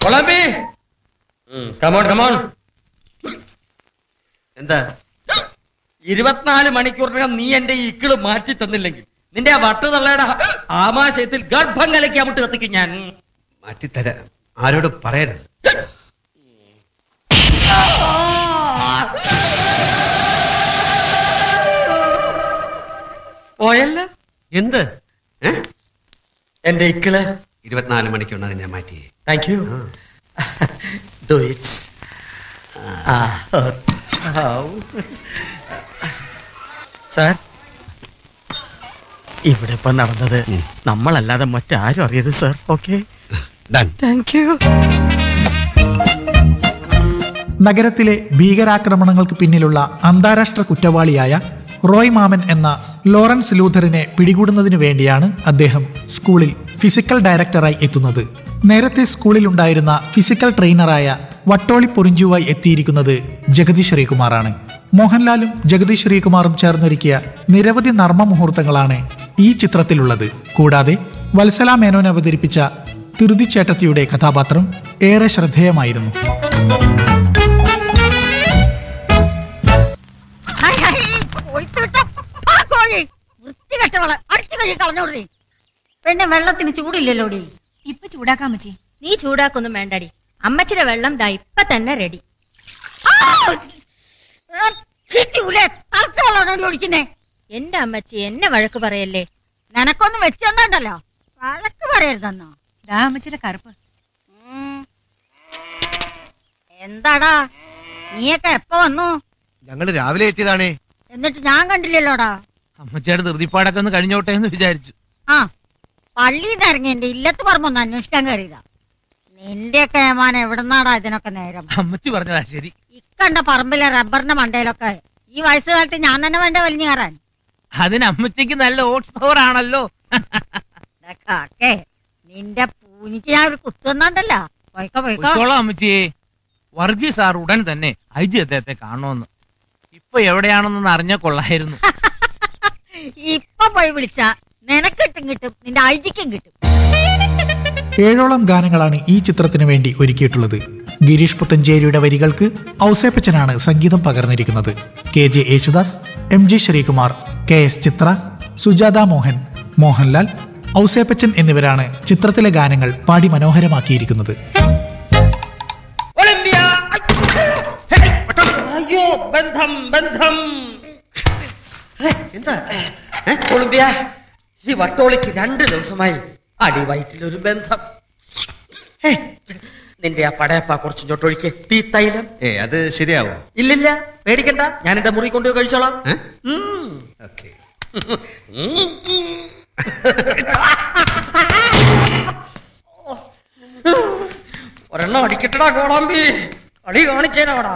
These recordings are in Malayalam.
കൊളാമ്പി കമോൺ കമോൺ എന്താ ഇരുപത്തിനാല് മണിക്കൂറിനകം നീ എന്റെ ഈ ഇക്കിള് മാറ്റി തന്നില്ലെങ്കിൽ നിന്റെ ആ വട്ടുതള്ളയുടെ ആമാശയത്തിൽ ഗർഭം കലക്കി അമിട്ട് കത്തിക്കും ഞാൻ മാറ്റിത്തരാം ആരോട് പറയരുത് പോയല്ല എന്ത് ഏ? എന്റെ ഇക്കിള് ഇരുപത്തിനാല് മണിക്കൂറിനകം ഞാൻ മാറ്റി thank you do it's sir ഇവിടെ ഇപ്പൊ നടന്നത് നമ്മളല്ലാതെ മറ്റാരും അറിയരുത് sir okay done thank you നഗരത്തിലെ ഭീകരാക്രമണങ്ങൾക്ക് പിന്നിലുള്ള അന്താരാഷ്ട്ര കുറ്റവാളിയായ റോയ് മാമൻ എന്ന ലോറൻസ് ലൂഥറിനെ പിടികൂടുന്നതിനു വേണ്ടിയാണ് അദ്ദേഹം സ്കൂളിൽ ഫിസിക്കൽ ഡയറക്ടറായി എത്തുന്നത് നേരത്തെ സ്കൂളിലുണ്ടായിരുന്ന ഫിസിക്കൽ ട്രെയിനറായ വട്ടോളി പൊറിഞ്ചുവായി എത്തിയിരിക്കുന്നത് ജഗതി ശ്രീകുമാറാണ് മോഹൻലാലും ജഗതി ശ്രീകുമാറും ചേർന്നൊരുക്കിയ നിരവധി നർമ്മ മുഹൂർത്തങ്ങളാണ് ഈ ചിത്രത്തിലുള്ളത് കൂടാതെ വത്സല മേനോൻ അവതരിപ്പിച്ച തിരുതിച്ചേട്ടത്തിയുടെ കഥാപാത്രം ഏറെ ശ്രദ്ധേയമായിരുന്നു ഹൈ, ഹൈ, കൊഴുത്തുവിട്ട ആ കോഴി വൃത്തികെട്ടവള് അടിച്ചു കഴി കളഞ്ഞോടി പിന്നെ വെള്ളത്തിന് ചൂടില്ലല്ലോടി ഇപ്പൊ ചൂടാക്കാമച്ചി നീ ചൂടാക്കൊന്നും വേണ്ടടി അമ്മച്ചിയുടെ വെള്ളം ദാ ഇപ്പൊ തന്നെ റെഡി ഒഴിക്കുന്നേ എന്റെ അമ്മച്ചി എന്നെ വഴക്ക് പറയല്ലേ നിനക്കൊന്നും വെച്ച് തന്നണ്ടല്ലോ വഴക്ക് പറയരുതെന്നോ ദാ അമ്മച്ചിയുടെ കറുപ്പ് ഉം. എന്താടാ നീയൊക്കെ എപ്പോ വന്നു ഞങ്ങള് രാവിലെ എത്തിയതാണേ എന്നിട്ട് ഞാൻ കണ്ടില്ലല്ലോടാ അമ്മച്ചിയുടെ ധൃതിപ്പാടൊക്കെ ഒന്ന് കഴിഞ്ഞോട്ടെ എന്ന് വിചാരിച്ചു ആ പള്ളിയിൽ നിന്ന് ഇറങ്ങി എന്റെ ഇല്ലത്ത് പറമ്പൊന്ന് അന്വേഷിക്കാൻ കയറിയതാ നിന്റെയൊക്കെ ഏമാൻ എവിടുന്നാടാ ഇതിനൊക്കെ നേരം അമ്മച്ചി പറഞ്ഞതാ ശരി ഇക്കണ്ട പറമ്പിലെ റബ്ബറിന്റെ മണ്ടയിലൊക്കെ ഈ വയസ്സുകാലത്ത് ഞാൻ തന്നെ വേണ്ട വലിഞ്ഞു കയറാൻ അതിന് അമ്മച്ചിക്ക് നല്ല ഓട്സ് പവർ ആണല്ലോ കാക്കേ നിന്റെ പൂനിക്ക് ഞാൻ ഒരു കുത്തുന്നതല്ല പോയിക്കോ പോയിക്കോ പൊയ്ക്കോളാം അമ്മച്ചിയെ വർഗീസ് സാർ ഉടൻ തന്നെ ഐ ജി അദ്ദേഹത്തെ കാണണമെന്ന് ഇപ്പൊ എവിടെയാണെന്നൊന്ന് അറിഞ്ഞ കൊള്ളായിരുന്നു ഇപ്പൊ പോയി വിളിച്ച നിനക്കിട്ടും കിട്ടും നിന്റെ ഐജിക്കും കിട്ടും ഏഴോളം ഗാനങ്ങളാണ് ഈ ചിത്രത്തിന് വേണ്ടി ഒരുക്കിയിട്ടുള്ളത് ഗിരീഷ് പുത്തഞ്ചേരിയുടെ വരികൾക്ക് ഔസേപ്പച്ചനാണ് സംഗീതം പകർന്നിരിക്കുന്നത് K J Yesudas M G Sreekumar K S Chithra Sujatha Mohan Mohanlal Ouseppachan എന്നിവരാണ് ചിത്രത്തിലെ ഗാനങ്ങൾ പാടി മനോഹരമാക്കിയിരിക്കുന്നത് ഒളിമ്പിയ അയ്യോ ബന്ധം ബന്ധം എന്താ ഒളിമ്പിയ ഈ വട്ടോളിക്ക് രണ്ട് ദിവസമായി അടിവയറ്റിലൊരു ബന്ധം ഹേ, നിന്റെ ആ പടയപ്പ കുറച്ച് ഇങ്ങോട്ടൊഴിക്ക് തീത്തൈലം ഏ അത് ശരിയാവോ ഇല്ലില്ല പേടിക്കണ്ട ഞാൻ എന്റെ മുറി കൊണ്ടുപോയി കഴിച്ചോളാം ഏ? ഉം. ഓക്കെ ഒരെണ്ണം അടിക്കട്ടടാ കോളാമ്പി കളി കാണിച്ചേനാടാ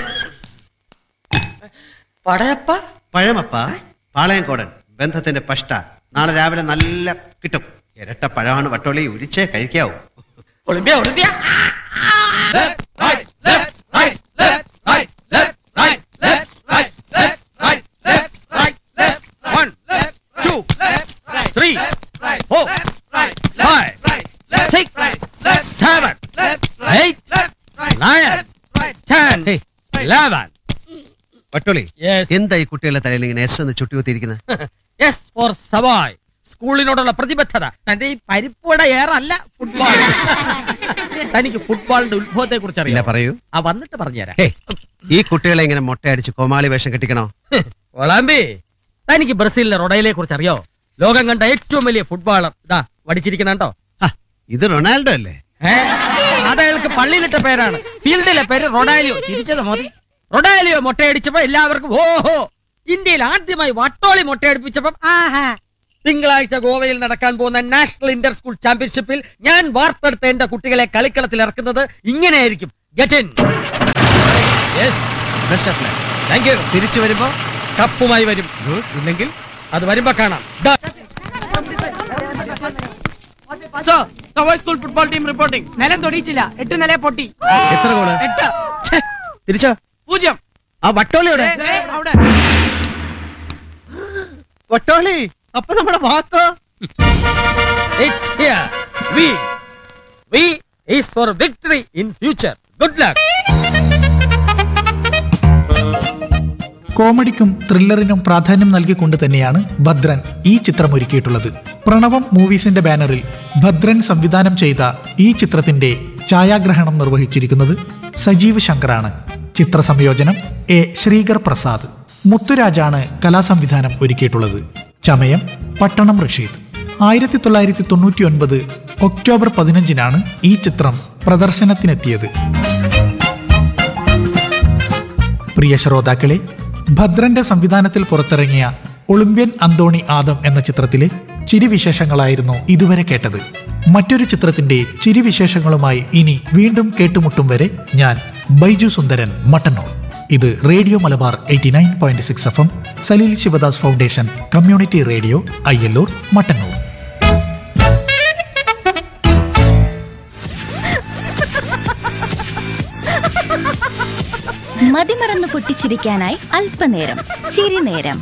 പടയപ്പ പഴമപ്പ പാളയംകോടൻ ബന്ധത്തിന്റെ പഷ്ട നാളെ രാവിലെ നല്ല കിട്ടും ഇരട്ട പഴമാണ് വട്ടോളി ഉരിച്ചേ കഴിക്കാവൂ Olympia Olympia One, two, three, four, five, six, seven, eight, nine, ten, eleven. Vattoli Yes. എന്താ ഈ കുട്ടികളുടെ തലയിൽ ഇങ്ങനെ എസ് എന്ന് ചുട്ടികുത്തിയിരിക്കുന്നത് യെസ് ഫോർ സവായ് സ്കൂളിനോടുള്ള പ്രതിബദ്ധത തന്റെ ഈ പരിപ്പുവട ഏറല്ല ഫുട്ബോൾ തനിക്ക് ഫുട്ബോളിന്റെ ഉത്ഭവത്തെ കുറിച്ച് ഇല്ല അറിയാം പറയൂ ആ വന്നിട്ട് പറഞ്ഞുതരാം ഹേ ഈ കുട്ടികളെ ഇങ്ങനെ മൊട്ടയടിച്ച് കോമാളി വേഷം കെട്ടിക്കണോ ഒളാമ്പി തനിക്ക് ബ്രസീലിലെ റൊഡയിലെ കുറിച്ച് അറിയോ ലോകം കണ്ട ഏറ്റവും വലിയ ഫുട്ബോളർ ഇതാ വടിച്ചിരിക്കുന്നുണ്ടോ ഹ, ഇത് റൊണാൾഡോ അല്ലേ അതയാൾക്ക് പള്ളിയിലിട്ട പേരാണ് ഫീൽഡിലെ പേര് റൊഡാലിയോ ചിരിച്ചത് മതി റൊഡാലിയോ മൊട്ടയടിച്ചപ്പോ എല്ലാവർക്കും ഓഹോ ഇന്ത്യയിൽ ആദ്യമായി വട്ടോളി മൊട്ടയടിപ്പിച്ചപ്പം ആഹാ തിങ്കളാഴ്ച ഗോവയിൽ നടക്കാൻ പോകുന്ന നാഷണൽ ഇന്റർ സ്കൂൾ ചാമ്പ്യൻഷിപ്പിൽ ഞാൻ വാർത്തെടുത്ത എന്റെ കുട്ടികളെ കളിക്കളത്തിൽ ഇറക്കുന്നത് ഇങ്ങനെയായിരിക്കും get in best of luck thank you തിരിച്ചു വരുമ്പോ കപ്പുമായി വരും ഗുഡ് ഇല്ലെങ്കിൽ അത് വരുമ്പോ കാണാം സ്കൂൾ ഫുട്ബോൾ ടീം റിപ്പോർട്ടിംഗ് നിലം തൊടിയിച്ചില്ല എട്ട് നില പൊട്ടി എത്ര ഗോള് എട്ട് ഛേ, തിരിച്ചോ പൂജ്യം ആ വട്ടോളിയുടെ ദേ, ദേ, അവിടെ വട്ടോളി അപ്പൊ നമ്മുടെ വാക്കോ It's here. We. We is for victory in future good luck കോമഡിക്കും ത്രില്ലറിനും പ്രാധാന്യം നൽകിക്കൊണ്ട് തന്നെയാണ് ഭദ്രൻ ഈ ചിത്രം ഒരുക്കിയിട്ടുള്ളത് പ്രണവം മൂവീസിന്റെ ബാനറിൽ ഭദ്രൻ സംവിധാനം ചെയ്ത ഈ ചിത്രത്തിന്റെ ഛായാഗ്രഹണം നിർവഹിച്ചിരിക്കുന്നത് സജീവ് ശങ്കറാണ് ചിത്ര സംയോജനം എ ശ്രീകർ പ്രസാദ് മുത്തുരാജാണ് കലാസംവിധാനം ഒരുക്കിയിട്ടുള്ളത് ചമയം പട്ടണം റഷീദ് ആയിരത്തി തൊള്ളായിരത്തി തൊണ്ണൂറ്റി ഒൻപത് ഒക്ടോബർ പതിനഞ്ചിനാണ് ഈ ചിത്രം പ്രദർശനത്തിനെത്തിയത് പ്രിയ ശ്രോതാക്കളെ ഭദ്രന്റെ സംവിധാനത്തിൽ പുറത്തിറങ്ങിയ ഒളിമ്പ്യൻ അന്തോണി ആദം എന്ന ചിത്രത്തിലെ ചിരിവിശേഷങ്ങളായിരുന്നു ഇതുവരെ കേട്ടത് മറ്റൊരു ചിത്രത്തിന്റെ ചിരിവിശേഷങ്ങളുമായി ഇനി വീണ്ടും കേട്ടുമുട്ടും വരെ ഞാൻ ബൈജു സുന്ദരൻ മട്ടന്നൂർ ഇത് radio Malabar eighty nine point six F M Saleel Shivadas foundation community radio Ayyallur Mattannur മതിമറന്ന് പൊട്ടിച്ചിരിക്കാനായി അല്പനേരം ചിരിനേരം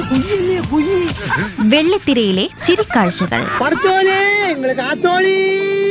വെള്ളിത്തിരയിലെ ചിരിക്കാഴ്ചകൾ പഠിച്ചോലേ നിങ്ങള് കാത്തോളി